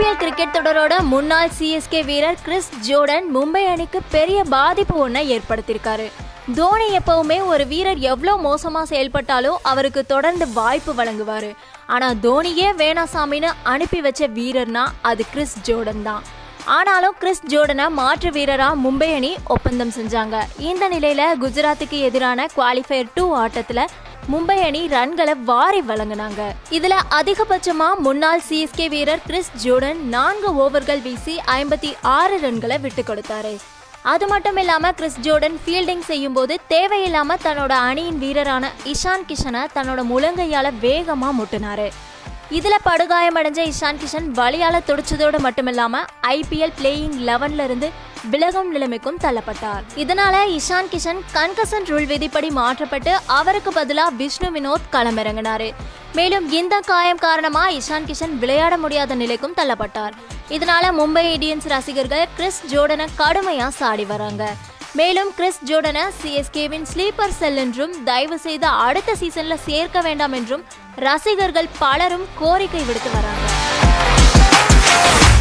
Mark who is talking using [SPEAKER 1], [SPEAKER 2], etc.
[SPEAKER 1] IPL cricket தொடரோட முன்னாள் CSK வீரர் Chris Jordan Mumbai அணிக்கு பெரிய பாதிப்பு ஒன்றை ஏற்படுத்தியிருக்காரு தோனி எப்பவுமே ஒரு வீரர் எவ்வளோ மோசமாக செயல்பட்டாலும் அவருக்கு தொடர்ந்து வாய்ப்பு வழங்குவார் ஆனால் தோனியே வேணாசாமின்னு அனுப்பி வச்ச வீரர்னா அது கிறிஸ் ஜோர்டன் தான் ஆனாலும் கிறிஸ் ஜோர்டனை மாற்று வீரரா மும்பை அணி ஒப்பந்தம் செஞ்சாங்க இந்த நிலையில குஜராத்துக்கு எதிரான குவாலிஃபயர் டூ ஆட்டத்துல மும்பை அணி ரன்களை வாரி வழங்கினாங்க இதுல அதிகபட்சமா முன்னாள் சிஎஸ்கே வீரர் கிறிஸ் ஜோர்டன் நான்கு ஓவர்கள் வீசி ஐம்பத்தி ஆறு ரன்களை விட்டு கொடுத்தாரு அது மட்டும் இல்லாம கிறிஸ் ஜோர்டன் ஃபீல்டிங் செய்யும் போது தேவையில்லாம தன்னோட அணியின் வீரரான இஷான் கிஷனை தன்னோட முழங்கையால வேகமா முட்டினாரு இதுல படுகாயமடைஞ்ச இஷான் கிஷன் வலியால துடிச்சதோடு மட்டுமில்லாம ஐபிஎல் பிளேயிங் லெவன்ல இருந்து விலகும் நிலைமைக்கும் தள்ளப்பட்டார் இதனால இஷான் கிஷன் கன்கசன் ரூல் விதிப்படி மாற்றப்பட்டு அவருக்கு பதிலா விஷ்ணு வினோத் களமிறங்கினாரு மேலும் இந்த காயம் காரணமா இஷான் கிஷன் விளையாட முடியாத நிலைக்கும் தள்ளப்பட்டார் இதனால மும்பை இந்தியன்ஸ் ரசிகர்கள் கிறிஸ் ஜோர்டனை கடுமையா சாடி வராங்க மேலும் கிறிஸ் ஜோர்டனை சிஎஸ்கேவின் ஸ்லீப்பர் செல் என்றும் தயவு செய்து அடுத்த சீசன்ல சேர்க்க வேண்டாம் என்றும் ரசிகர்கள் பலரும் கோரிக்கை விடுத்து வராங்க